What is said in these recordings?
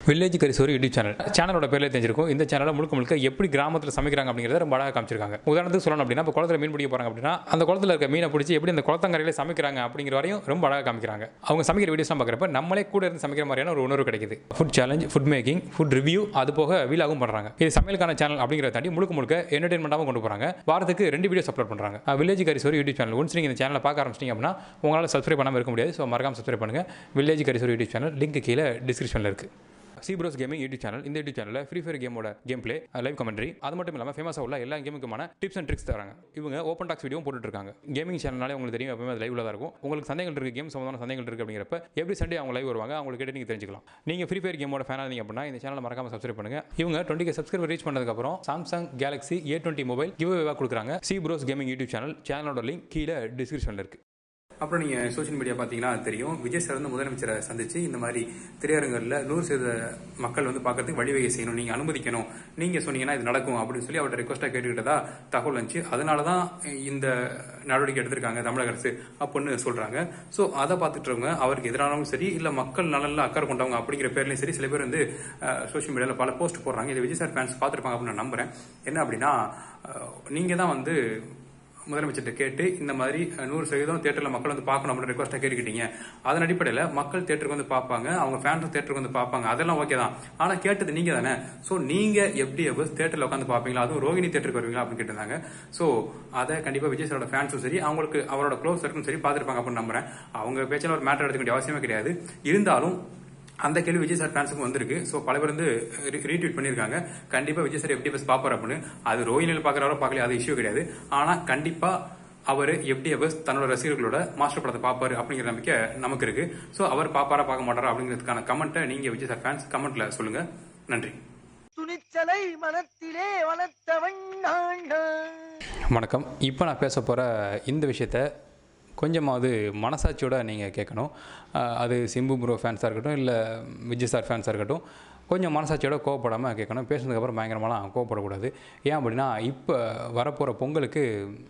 Village Karisori YouTube channel சேனலோட பேர்ல தெரிஞ்சிருக்கும் இந்த சேனலில் முழுக்க முழுக்க எப்படி கிராமத்தில் சமைக்கிறாங்க அப்படிங்கிறத ரொம்ப அழகாக காமிச்சிருக்காங்க உதாரணத்துக்கு சொல்லணும் அப்படின்னா இப்போ குளத்துல மீன் பிடிக்க போறாங்க அப்படின்னா அந்த குளத்துல இருக்க மீனை பிடிச்சி எப்படி அந்த குளத்தங்கரையில சமைக்கிறாங்க அப்படிங்கிற வரையும் ரொம்ப அழகாக காமிக்கிறாங்க அவங்க சமைக்கிற வீடியோஸ்லாம் பார்க்குறப்ப நம்மளே கூட இருந்து சமைக்கிற மாதிரியான ஒரு உணர்வு கிடைக்குது food challenge food making food review அது போக வீலாகவும் பண்றாங்க இது சமையலுக்கான சேனல் அப்படிங்கிறத தாண்டி முழுக்க முழுக்க என்டர்டைன்மெண்ட்டாகவும் கொண்டு போறாங்க வாரத்துக்கு ரெண்டு வீடியோஸ் அப்லோட் பண்றாங்க village Karisori YouTube channel once நீங்கள் இந்த சேனலை பார்க்க ஆரம்பிச்சிங்க அப்படின்னா உங்களால் சப்ஸ்கிரைப் பண்ணாமல் இருக்க முடியாது ஸோ மறக்காம சப்ஸ்கிரைப் பண்ணுங்க village Karisori YouTube channel link கீழே டிஸ்கிரிப்ஷனில் இருக்கு சீப்ரோஸ் கேமிங் யூடியூப் சேனல் இந்த யூடியூப் சேனலில் ஃப்ரீ ஃபயர் கேமோட கேம் பிளே லைவ் கமெண்ட்ரி அது மட்டும் இல்லாமல் ஃபேமஸாக உள்ள எல்லா கேமுக்குமான டிப்ஸ் அண்ட் ட்ரிக்ஸ் தராங்க இவங்க ஓப்பன் டாக்ஸ் வீடியோ போட்டுட்டு இருக்காங்க கேமிங் சேனல்னாலே உங்களுக்கு தெரியும் எப்பவுமே அது லைவ்ல தான் இருக்கும் உங்களுக்கு சந்தேகங்கள் இருக்குது கேம் சம்மந்தமான சந்தேகங்கள் இருக்குது அப்படிங்கிறப்ப எவ்ரி சண்டே அவங்க லைவ் வருவாங்க அவங்களுக்கு கேட்டு நீங்கள் தெரிஞ்சுக்கலாம் நீங்கள் ஃப்ரீ ஃபயர் கேமோட ஃபேனாக இருந்தீங்க அப்படின்னா இந்த சேனலை மறக்காம சப்ஸ்கிரைப் பண்ணுங்க இவங்க டுவெண்ட்டி கே சப்ஸ்கிரைபர் ரீச் பண்ணதுக்கப்புறம் Samsung Galaxy A twenty mobile கிவ் வேவாக கொடுக்குறாங்க சீப்ரோஸ் கேமிங் யூடியூப் சேனல் சேனலோட லிங்க் கீழே டிஸ்கிரிப்ஷனில் இருக்குது அப்புறம் நீங்க சோஷியல் மீடியா பாத்தீங்கன்னா அது தெரியும் விஜய் சார் வந்து முதலமைச்சரை சந்திச்சு இந்த மாதிரி திரையரங்குல நூறு சதவீத மக்கள் வந்து பார்க்கறதுக்கு வழிவகை செய்யணும் நீங்க அனுமதிக்கணும் நீங்க சொன்னீங்கன்னா இது நடக்கும் அப்படின்னு சொல்லி அவர்கிட்ட ரெக்வஸ்டா கேட்டுக்கிட்டதா தகவல் வந்துச்சு அதனாலதான் இந்த நடவடிக்கை எடுத்திருக்காங்க தமிழக அரசு அப்படின்னு சொல்றாங்க சோ அதை பார்த்துட்டு இருக்கவங்க அவருக்கு எதிரானவங்க சரி இல்ல மக்கள் நலன்ல அக்கறை கொண்டவங்க அப்படிங்கிற பேர்லயும் சரி சில பேர் வந்து சோஷியல் மீடியால பல போஸ்ட் போடுறாங்க இது விஜய் சார் ஃபேன்ஸ் பார்த்திருப்பாங்க அப்படின்னு நான் நம்புறேன் என்ன அப்படின்னா அஹ், நீங்க தான் வந்து முதலமைச்சர்கிட்ட கேட்டு இந்த மாதிரி அஹ், நூறு சதவீதம் தேட்டரில் மக்கள் வந்து பார்க்கணும் அப்படின்னு ரெக்வஸ்ட்டாக கேட்டுக்கிட்டீங்க அதன் அடிப்படையில் மக்கள் தேட்டருக்கு வந்து பார்ப்பாங்க அவங்க ஃபேன்ஸ் தேட்டருக்கு வந்து பார்ப்பாங்க அதெல்லாம் ஓகே தான் ஆனால் கேட்டது நீங்க தானே ஸோ நீங்க எப்படி தேட்டரில் உட்காந்து பார்ப்பீங்களா அதுவும் ரோகிணி தேட்டருக்கு வருவீங்களா அப்படின்னு கேட்டிருந்தாங்க ஸோ அதை கண்டிப்பாக விஜய் சாரோட ஃபேன்ஸும் சரி அவங்களுக்கு அவரோட க்ளோஸ் சர்க்கும் சரி பார்த்துருப்பாங்க அப்படின்னு நம்புறேன் அவங்க பேச்சில் ஒரு மேட்டர் எடுத்துக்க வேண்டிய அவசியமே கிடையாது இருந்தாலும் அந்த கேள்வி விஜய் சார் ஃபேன்ஸுக்கும் வந்திருக்கு ஸோ பல பேர் வந்து ரீட்வீட் பண்ணியிருக்காங்க கண்டிப்பா விஜய் சார் எப்படி பஸ் பாப்பார் அப்படின்னு அது ரோஹினியில் பார்க்குறாரோ பார்க்கல அது இஷ்யூ கிடையாது ஆனா கண்டிப்பா அவர் எப்படி பஸ் தன்னோட ரசிகர்களோட மாஸ்டர் படத்தை பார்ப்பாரு அப்படிங்கிற நம்பிக்கை நமக்கு இருக்கு ஸோ அவர் பாப்பாரா பார்க்க மாட்டாரா அப்படிங்கிறதுக்கான கமெண்ட்டை நீங்க விஜய் சார் ஃபேன்ஸ் கமெண்ட்ல சொல்லுங்க நன்றி துணிச்சலை மனத்திலே வளர்த்தவன் நான் நான். வணக்கம் இப்போ நான் பேச போகிற இந்த விஷயத்த கொஞ்சமாவது மனசாட்சியோட நீங்கள் கேட்கணும் அஹ் அது சிம்பு ப்ரோ ஃபேன்ஸாக இருக்கட்டும் இல்லை விஜய் சார் ஃபேன்ஸாக இருக்கட்டும் கொஞ்சம் மனசாட்சியோட கோவப்படாமல் கேட்கணும் பேசுனதுக்கப்புறம் பயங்கரமாலாம் கோவப்படக்கூடாது ஏன் அப்படின்னா இப்போ வரப்போகிற பொங்கலுக்கு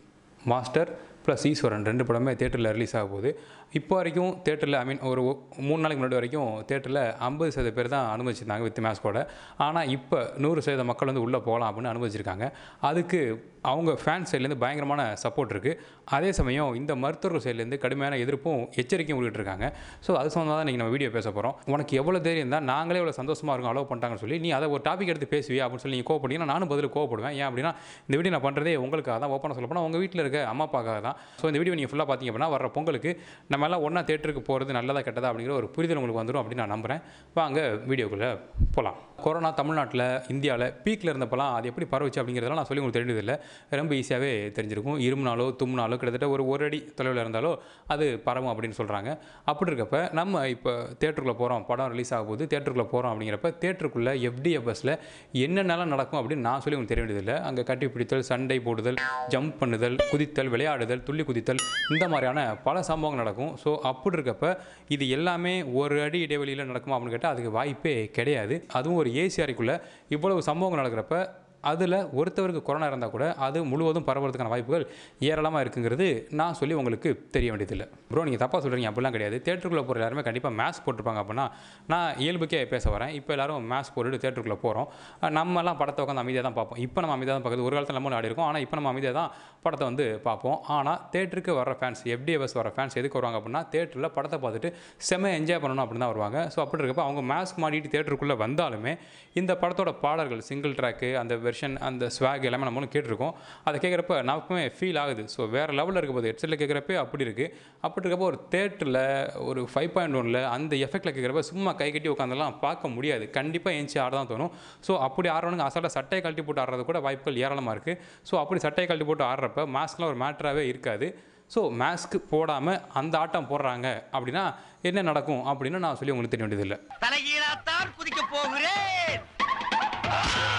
மாஸ்டர் ப்ளஸ் ஈஸ்வரன் ரெண்டு படமே தேட்டரில் ரிலீஸ் ஆக போகுது இப்போ வரைக்கும் தேட்டரில் ஐ மீன் ஒரு மூணு நாளைக்கு முன்னாடி வரைக்கும் தேட்டரில் ஐம்பது சதவீத பேர் தான் அனுமதிச்சிருந்தாங்க வித் மேஸ்கோட ஆனால் இப்போ நூறு சதவீத மக்கள் வந்து உள்ளே போகலாம் அப்படின்னு அனுமதிச்சிருக்காங்க அதுக்கு அவங்க ஃபேன் சைட்லேருந்து பயங்கரமான சப்போர்ட் இருக்குது அதே சமயம் இந்த மருத்துவர்கள் சைட்லேருந்து கடுமையான எதிர்ப்பும் எச்சரிக்கையும் விட்டுட்டு இருக்காங்க ஸோ அது சம்மந்தமாக தான் நீங்கள் நம்ம வீடியோ பேச போகிறோம் உனக்கு எவ்வளோ தைரியம் தான் நாங்களே எவ்வளோ சந்தோஷமாக இருக்கும் அலோவ் பண்ணிட்டாங்கன்னு சொல்லி நீ அதை ஒரு டாபிக் எடுத்து பேசுவியா அப்படின்னு சொல்லி நீங்கள் கோவப்பட்டீங்கன்னா நானும் பதில் கோவப்படுவேன் ஏன் அப்படின்னா இந்த வீடியோ நான் பண்ணுறதே உங்களுக்காக தான் ஓப்பனாக சொல்ல போனால் உங்கள் வீட்டில் இருக்க அம்மா அப்பாக்காக தான் ஸோ இந்த வீடியோ நீங்கள் ஃபுல்லாக பார்த்தீங்க அப்படின்னா வர பொங்கலுக்கு நம்ம எல்லாம் ஒன்றா தேட்டருக்கு போகிறது நல்லதா கெட்டதா அப்படிங்கிற ஒரு புரிதல் உங்களுக்கு வந்துடும் அப்படின்னு நான் நம்புகிறேன் வாங்க வீடியோக்குள்ளே போகலாம் கொரோனா தமிழ்நாட்டில் இந்தியாவில் பீக்கில் இருந்தப்பலாம் அது எப்படி பரவுச்சு அப்படிங்கிறதெல்லாம் நான் சொல்லி உங்களுக்கு தெரிஞ்சதில்லை ரொம்ப ஈஸியாகவே தெரிஞ்சிருக்கும் இருமுனாலோ தும்னாலோ கிட்டத்தட்ட ஒரு ஒரு அடி தொலைவில் இருந்தாலோ அது பரவும் அப்படின்னு சொல்கிறாங்க அப்படி இருக்கப்ப நம்ம இப்போ தேட்டருக்குள்ளே போகிறோம் படம் ரிலீஸ் ஆக போகுது தேட்டருக்குள்ளே போகிறோம் அப்படிங்கிறப்ப தேட்டருக்குள்ளே எஃப்டிஎஃப்எஸில் என்னென்னலாம் நடக்கும் அப்படின்னு நான் சொல்லி உங்களுக்கு தெரிய வேண்டியதில்லை அங்கே கட்டி பிடித்தல் சண்டை போடுதல் ஜம்ப் பண்ணுதல் குதித்தல் விளையாடுதல் துள்ளி குதித்தல் இந்த மாதிரியான பல சம்பவங்கள் நடக்கும் ஸோ அப்படி இருக்கப்ப இது எல்லாமே ஒரு அடி இடைவெளியில் நடக்குமா அப்படின்னு கேட்டால் அதுக்கு வாய்ப்பே கிடையாது அதுவும் ஒரு ஏசி அறைக்குள்ளே இவ்வளவு சம்பவங்கள் நடக்கிறப்ப அதில் ஒருத்தவருக்கு கொரோனா இருந்தால் கூட அது முழுவதும் பரவுறதுக்கான வாய்ப்புகள் ஏராளமாக இருக்குங்கிறது நான் சொல்லி உங்களுக்கு தெரிய வேண்டியதில்லை ப்ரோ நீங்கள் தப்பாக சொல்கிறீங்க அப்படிலாம் கிடையாது தேட்டருக்குள்ளே போகிற எல்லாருமே கண்டிப்பாக மேஸ்க் போட்டிருப்பாங்க அப்படின்னா நான் இயல்புக்கே பேச வரேன் இப்போ எல்லாரும் மேஸ்க் போட்டுட்டு தேட்டருக்குள்ளே போகிறோம் நம்மலாம் படத்தை உட்காந்து அமைதியாக தான் பார்ப்போம் இப்போ நம்ம அமைதியாக தான் பார்க்குறது ஒரு காலத்தில் நம்ம ஆடி இருக்கோம் ஆனால் இப்போ நம்ம அமைதியாக தான் படத்தை வந்து பார்ப்போம் ஆனால் தேட்டருக்கு வர ஃபேன்ஸ் எஃப்டிஎஃப்எஸ் வர ஃபேன்ஸ் எதுக்கு வருவாங்க அப்படின்னா தேட்டரில் படத்தை பார்த்துட்டு செம்ம என்ஜாய் பண்ணணும் அப்படின்னு தான் வருவாங்க ஸோ அப்படி இருக்கப்போ அவங்க மாஸ்க் மாட்டிட்டு தேட்டருக்குள்ளே வந்தாலுமே இந்த படத்தோட பாடல்கள் சிங்கிள் ட்ராக்கு அந்த வெர்ஷன் அந்த ஸ்வாக் எல்லாமே நம்மளும் கேட்டிருக்கோம் அதை கேட்குறப்ப நமக்குமே ஃபீல் ஆகுது ஸோ வேறு லெவலில் இருக்க போது ஹெட்செட்டில் கேட்குறப்ப அப்படி இருக்குது அப்படி இருக்கப்போ ஒரு தேட்டரில் ஒரு ஃபைவ் பாயிண்ட் ஒனில் அந்த எஃபெக்ட்டில் கேட்குறப்ப சும்மா கை கட்டி உட்காந்துலாம் பார்க்க முடியாது கண்டிப்பாக எஞ்சி ஆட தான் தோணும் ஸோ அப்படி ஆடுறவனுக்கு அசால்ட்டாக சட்டையை கழட்டி போட்டு ஆடுறது கூட வாய்ப்புகள் ஏராளமாக இருக்குது ஸோ அப்படி சட்டையை கழட்டி போட்டு ஆடுறப்ப மாஸ்க்லாம் ஒரு மேட்டராகவே இருக்காது ஸோ மாஸ்க் போடாமல் அந்த ஆட்டம் போடுறாங்க அப்படின்னா என்ன நடக்கும் அப்படின்னு நான் சொல்லி உங்களுக்கு தெரிய வேண்டியதில்லை தலைகீழாத்தான் குதிக்க போகிறேன்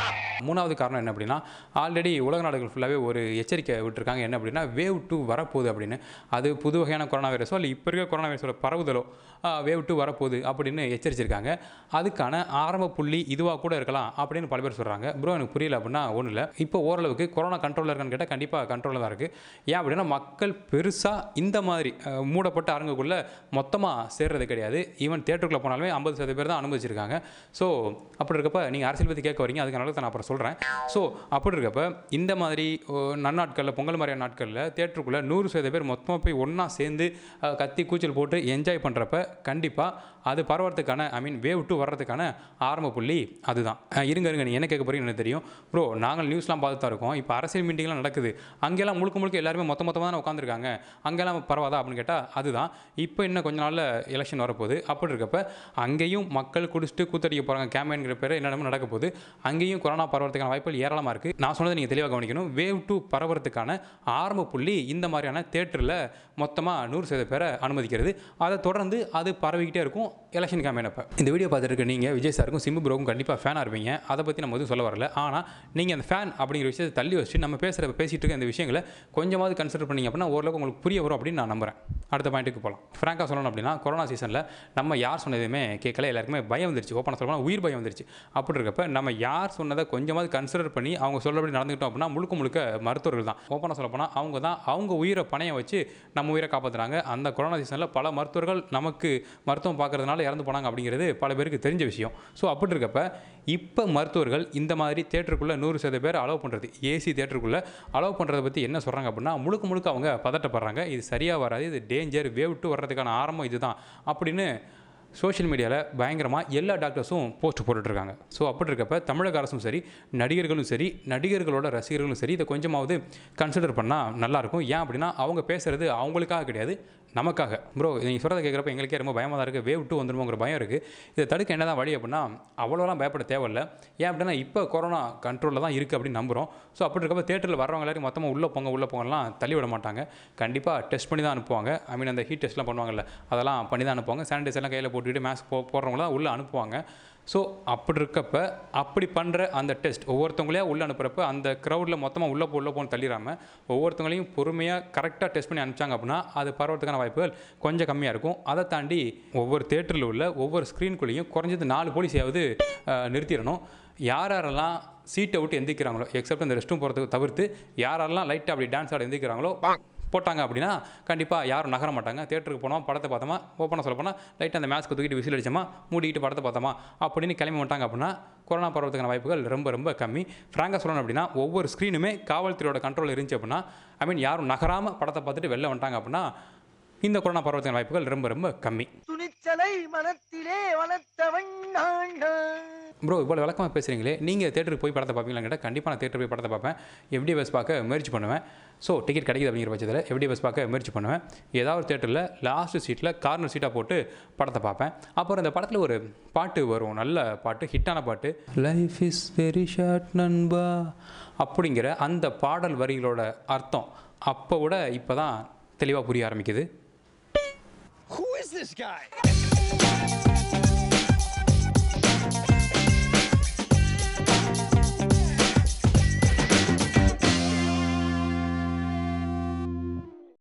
மூணாவது காரணம் என்ன அப்படின்னா ஆல்ரெடி உலக நாடுகள் ஃபுல்லாகவே ஒரு எச்சரிக்கை விட்டுருக்காங்க என்ன அப்படின்னா வேவ் டூ வரப்போகுது அப்படின்னு அது புது வகையான கொரோனா வைரஸோ இல்லை இப்போ இருக்க கொரோனா வைரஸோட பரவுதலோ வேவ் டூ வரப்போகுது அப்படின்னு எச்சரிச்சிருக்காங்க அதுக்கான ஆரம்ப புள்ளி இதுவாக கூட இருக்கலாம் அப்படின்னு பல பேர் சொல்கிறாங்க ப்ரோ எனக்கு புரியல அப்படின்னா ஒன்றும் இல்லை இப்போ ஓரளவுக்கு கொரோனா கண்ட்ரோலில் இருக்கான்னு கேட்டால் கண்டிப்பாக கண்ட்ரோலில் தான் இருக்குது ஏன் அப்படின்னா மக்கள் பெருசாக இந்த மாதிரி அஹ், மூடப்பட்ட அரங்குக்குள்ளே மொத்தமாக சேர்றது கிடையாது ஈவன் தேட்டருக்குள்ளே போனாலுமே ஐம்பது சதவீத பேர் தான் அனுமதிச்சிருக்காங்க ஸோ அப்படி இருக்கப்ப நீங்கள் அரசியல் பற்றி கேட்க வரீங்க அதுக்கு நல்லது நான் அப்புறம் சொல்கிறேன் ஸோ அப்படி இருக்கப்ப இந்த மாதிரி ஓ, நன்னாட்களில் பொங்கல் மாதிரியான நாட்களில் தேட்டருக்குள்ளே நூறு சதவீத பேர் மொத்தமாக போய் ஒன்றா சேர்ந்து அஹ், கத்தி கூச்சல் போட்டு என்ஜாய் பண்ணுறப்ப கண்டிப்பாக அது பரவறதுக்கான ஐ மீன் வேவ் டூ வர்றதுக்கான ஆரம்ப புள்ளி அதுதான் அஹ், இருங்க இருங்க நீ என்ன கேட்க போறீங்கன்னு எனக்கு தெரியும் ப்ரோ நாங்கள் நியூஸ்லாம் பார்த்து தான் இருக்கோம் இப்போ அரசியல் மீட்டிங்லாம் நடக்குது அங்கெல்லாம் முழுக்க முழுக்க எல்லாருமே மொத்த மொத்தமாக தான் உட்காந்துருக்காங்க அங்கெல்லாம் பரவாதா அப்படின்னு கேட்டால் அதுதான் இப்போ இன்னும் கொஞ்ச நாளில் எலெக்ஷன் வரப்போகுது அப்படி இருக்கப்ப அங்கேயும் மக்கள் குடிச்சிட்டு கூத்தடிக்க போகிறாங்க கேம்பெயின்கிற பேர் என்னென்ன நடக்க போகுது அங்கேயும் கொரோனா பரவறதுக்கான வாய்ப்புகள் ஏராளமாக இருக்குது நான் சொன்னதை நீங்கள் தெளிவாக கவனிக்கணும் வேவ் டூ பரவறதுக்கான ஆரம்ப புள்ளி இந்த மாதிரியான தேட்டரில் மொத்தமாக நூறு சதவீத பேரை அனுமதிக்கிறது அதை தொடர்ந்து அது பரவிக்கிட்டே இருக்கும் எலெக்ஷன் கேம்பெயின் அப்போ இந்த வீடியோ பார்த்துட்டு நீங்கள் விஜய் சாருக்கும் சிம்பு ப்ரோக்கும் கண்டிப்பாக ஃபேனாக இருப்பீங்க அதை பற்றி நம்ம எதுவும் சொல்ல வரல ஆனால் நீங்கள் அந்த ஃபேன் அப்படிங்கிற விஷயத்தை தள்ளி வச்சு நம்ம பேசுகிற பேசிகிட்டு இருக்க இந்த விஷயங்களை கொஞ்சமாவது கன்சிடர் பண்ணீங்க அப்படின்னா ஓரளவுக்கு உங்களுக்கு புரிய வரும் அப்படின்னு நான் நம்புறேன் அடுத்த பாயிண்ட்டுக்கு போகலாம் ஃப்ராங்காக சொல்லணும் அப்படின்னா கொரோனா சீசனில் நம்ம யார் சொன்னதுமே கேட்கல எல்லாருக்குமே பயம் வந்துருச்சு ஓப்பனாக சொல்லலாம் உயிர் பயம் வந்துருச்சு அப்படி இருக்கப்ப நம்ம யார் சொன்னதை கொஞ்சமாவது கன்சிடர் பண்ணி அவங்க சொல்லபடி நடந்துக்கிட்டோம் அப்படின்னா முழுக்க முழுக்க மருத்துவர்கள் தான் ஓப்பனாக சொல்ல போனால் அவங்க தான் அவங்க உயிரை பணைய வச்சு நம்ம உயிரை காப்பாற்றுறாங்க அந்த கொரோனா சீசனில் பல மருத்துவர்கள் நமக்கு மருத்துவம் பார்க்கறதுனால இறந்து போனாங்க அப்படிங்கிறது பல பேருக்கு தெரிஞ்ச விஷயம் ஸோ அப்படி இருக்கப்ப இப்போ மருத்துவர்கள் இந்த மாதிரி தேட்டருக்குள்ளே நூறு சதவீத பேர் அலோவ் பண்ணுறது ஏசி தேட்டருக்குள்ளே அலோவ் பண்ணுறதை பற்றி என்ன சொல்கிறாங்க அப்படின்னா முழுக்க முழுக்க அவங்க பதட்டப்படுறாங்க இது சரியாக வராது இது டேஞ்சர் வேவ் டூ வர்றதுக்கான ஆரம்பம் இதுதான் அப்படின்னு சோஷியல் மீடியாவில் பயங்கரமாக எல்லா டாக்டர்ஸும் போஸ்ட் போட்டுட்ருக்காங்க ஸோ அப்படி இருக்கப்ப தமிழக அரசும் சரி நடிகர்களும் சரி நடிகர்களோட ரசிகர்களும் சரி இதை கொஞ்சமாவது கன்சிடர் பண்ணால் நல்லாயிருக்கும் ஏன் அப்படின்னா அவங்க பேசுகிறது அவங்களுக்காக கிடையாது நமக்காக ப்ரோ நீங்கள் சொல்கிறத கேட்குறப்ப எங்களுக்கே ரொம்ப பயமாக தான் இருக்குது வேவ் டூ வந்துருமோங்கிற பயம் இருக்குது இதை தடுக்க என்ன தான் வழி அப்படின்னா அவ்வளோலாம் பயப்பட தேவையில்ல ஏன் அப்படின்னா இப்போ கொரோனா கண்ட்ரோலில் தான் இருக்குது அப்படின்னு நம்புகிறோம் ஸோ அப்படி இருக்கப்ப தேட்டரில் வரவங்க எல்லாரும் மொத்தமாக உள்ளே போங்க உள்ளே போங்கலாம் தள்ளி விட மாட்டாங்க கண்டிப்பாக டெஸ்ட் பண்ணி தான் அனுப்புவாங்க ஐ மீன் அந்த ஹீட் டெஸ்ட்லாம் பண்ணுவாங்கல்ல அதெல்லாம் பண்ணி தான் அனுப்புவாங்க சானிடைசர்லாம் கையில் போட்டுக்கிட்டு மாஸ்க் போ போடுறவங்க தான் உள்ளே அனுப்புவாங்க ஸோ அப்படி இருக்கப்ப அப்படி பண்ணுற அந்த டெஸ்ட் ஒவ்வொருத்தவங்களையும் உள்ளே அனுப்புகிறப்ப அந்த க்ரௌடில் மொத்தமாக உள்ளே போ உள்ளே போன்னு தள்ளிடாமல் ஒவ்வொருத்தவங்களையும் பொறுமையாக கரெக்டாக டெஸ்ட் பண்ணி அனுப்பிச்சாங்க அப்படின்னா அது பரவறதுக்கான வாய்ப்புகள் கொஞ்சம் கம்மியாக இருக்கும் அதை தாண்டி ஒவ்வொரு தேட்டரில் உள்ள ஒவ்வொரு ஸ்க்ரீன்குள்ளேயும் குறைஞ்சது நாலு போலீஸையாவது அஹ், நிறுத்திடணும் யார் யாரெல்லாம் சீட்டை விட்டு எந்திரிக்கிறாங்களோ எக்ஸப்ட் அந்த ரெஸ்ட்டும் போகிறதுக்கு தவிர்த்து யாரெல்லாம் லைட்டாக அப்படி டான்ஸ் ஆட எந்திரிக்கிறாங்களோ போட்டாங்க அப்படின்னா கண்டிப்பாக யாரும் நகர மாட்டாங்க தேட்டருக்கு போனோம் படத்தை பார்த்தோமா ஓப்பனாக சொல்ல போனால் லைட்டாக அந்த மேஸ்க்கு தூக்கிட்டு விசில் அடிச்சோமா மூடிட்டு படத்தை பார்த்தோமா அப்படின்னு கிளம்பி மாட்டாங்க அப்படின்னா கொரோனா பரவத்துக்கான வாய்ப்புகள் ரொம்ப ரொம்ப கம்மி ஃப்ராங்காக சொல்லணும் அப்படின்னா ஒவ்வொரு ஸ்க்ரீனுமே காவல்துறையோட கண்ட்ரோல் இருந்துச்சு அப்படின்னா ஐ மீன் யாரும் நகராமல் படத்தை பார்த்துட்டு வெளில வந்துட்டாங்க அப்படின்னா இந்த கொரோனா பரவத்துக்கான வாய்ப்புகள் ரொம்ப ரொம்ப கம்மி துணிச்சலை மனத்திலே வளர்த்தவன் நான் நான். ப்ரோ இவ்வளோ விளக்கமாக பேசுகிறீங்களே நீங்கள் தேட்டருக்கு போய் படத்தை பார்ப்பீங்களா கேட்டால் கண்டிப்பாக நான் தேட்டர் போய் படத்தை பார்ப்பேன் எப்படி பஸ் பார்க்க முயற்சி பண்ணுவேன் ஸோ டிக்கெட் கிடைக்குது அப்படிங்கிற பட்சத்தில் எப்படி பஸ் பார்க்க முயற்சி பண்ணுவேன் ஏதாவது தேட்டரில் லாஸ்ட் சீட்டில் கார்னர் சீட்டாக போட்டு படத்தை பார்ப்பேன் அப்புறம் இந்த படத்தில் ஒரு பாட்டு வரும் நல்ல பாட்டு ஹிட்டான பாட்டு லைஃப் இஸ் வெரி ஷார்ட் நண்பா அப்படிங்கிற அந்த பாடல் வரிகளோட அர்த்தம் அப்போ விட இப்போ தான் தெளிவாக புரிய ஆரம்பிக்குது Who is this guy?